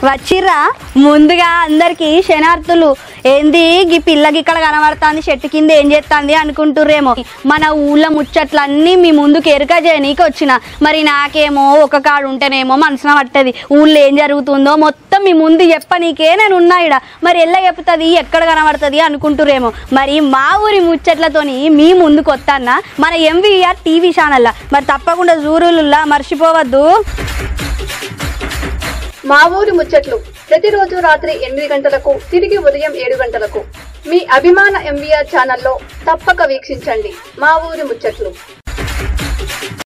వచ్చిర్రా ముందుగా అందరికి శనార్థులు ఏంది ఈ పిల్లకి ఇక్కడ కనబడుతుంది చెట్టు కింద ఏం చేస్తుంది అనుకుంటుర్రేమో మన ఊళ్ళో ముచ్చట్లన్నీ మీ ముందుకు ఎరుక చేయనీకి వచ్చిన మరి నాకేమో ఒక కాడు ఉంటేనేమో మనసున పట్టది ఊళ్ళో ఏం జరుగుతుందో మొత్తం మీ ముందు చెప్పనీకే నేను ఉన్నా ఈడ మరి ఎల్ల చెప్తుంది ఎక్కడ కనబడుతుంది అనుకుంటుర్రేమో మరి మా ఊరి ముచ్చట్లతోని మీ ముందుకు వస్తానా మన ఎంవీఆర్ టీవీ ఛానల్ మరి తప్పకుండా జూరులుల్లా మర్చిపోవద్దు మా ఊరి ముచ్చట్లు ప్రతిరోజు రాత్రి ఎనిమిది గంటలకు తిరిగి ఉదయం ఏడు గంటలకు మీ అభిమాన ఎంవీఆర్ ఛానల్లో తప్పక వీక్షించండి మా ఊరి ముచ్చట్లు